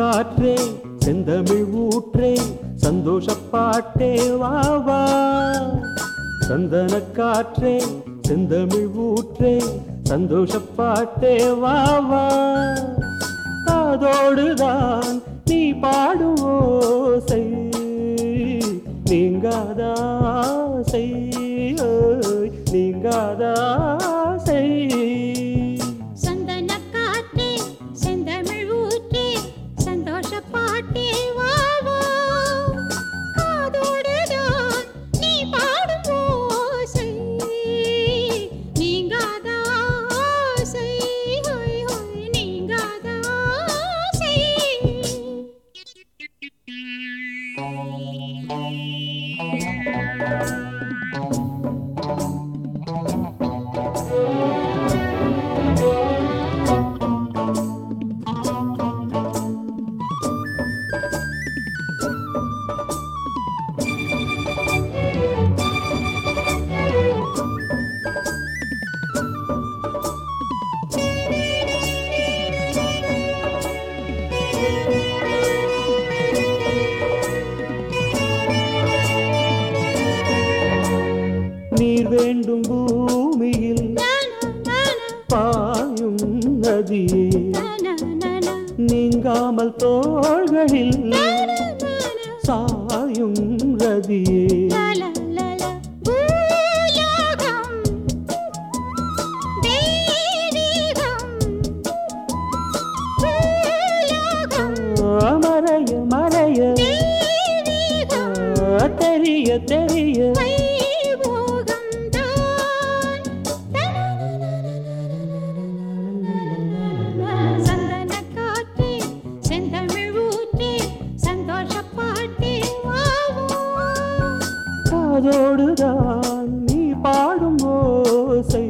காற்றே செந்தமிழ் ஊற்றே சந்தோஷப்பாட்டே வா வா சந்தன காற்றே செந்தமிழ் ஊற்றே சந்தோஷப்பாட்டே வா வா காதோடுதான் நீ பாடும் ஓசை நீங்காதாசை ஓய், நீங்காதாசை சந்தனக் காற்றே, செந்தமிழ் ஊற்றே, சந்தோஷப் பாட்டே வா வா. காதோடுதான் நீ பாடும் ஓசை, நீங்காத ஆசை, ஹோய் ஹோய் நீங்காத ஆசை. நீர் வேண்டும் பூமியில் நானா, நானா, பாயும் நதியே நானா, நானா, நீங்காமல் தோள்களில் நானா, நானா. சாயும் ரதியே லல, லல, பூலோகம், தெய்வீகம். பூலோகம், மறைய மறைய தெய்வீகம். தெரிய தெரிய வைபோகம்தான். சந்தனக் காற்றே, செந்தமிழ் ஊற்றே, சந்தோஷப் பாட்டே வா வா. காதோடுதான் நீ பாடும் ஓசை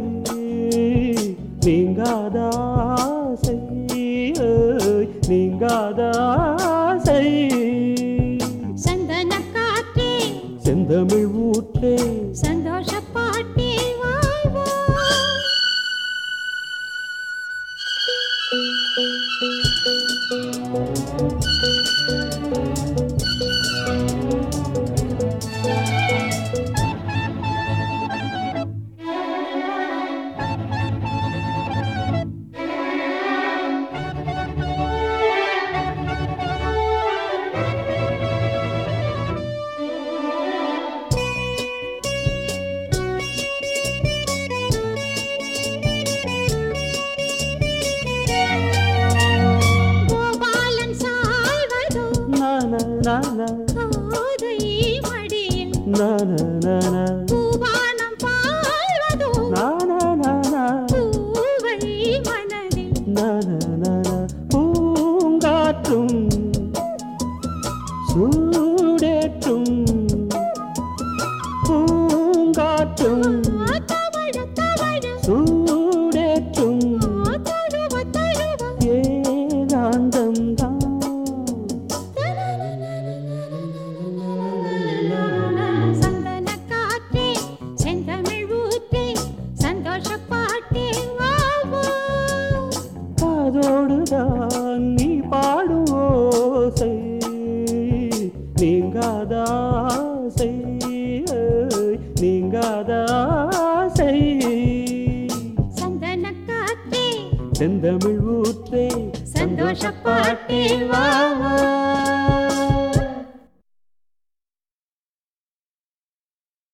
நீங்காதாசை ஓய், நீங்காதாசை சந்தனக் காற்றே, செந்தமிழ் ஊற்றே சந்தோஷப் பாட்டே வா வா. கோபாலன் சாய்வதோ நான நான கோதை மடியில் நான நான பூபானம் பாழ்வதோ நான நான பூவை மனதில் நான பூங்காற்றும் சூடேற்றும் பூங்காற்றும் தவழ தவழ சூடேற்றும் தழுவ தழுவ ஏகாந்தம் தான் சந்தனக் காற்றே செந்தமிழ் ஊற்றே சந்தோஷப் பாட்டே வா வா. காதோடுதான் நீ பாடும் ஓசை நீங்காதாசை ஏய், நீங்காதாசை சந்தனக் காற்றே செந்தமிழ் ஊற்றே சந்தோஷப் பாட்டே வா வா.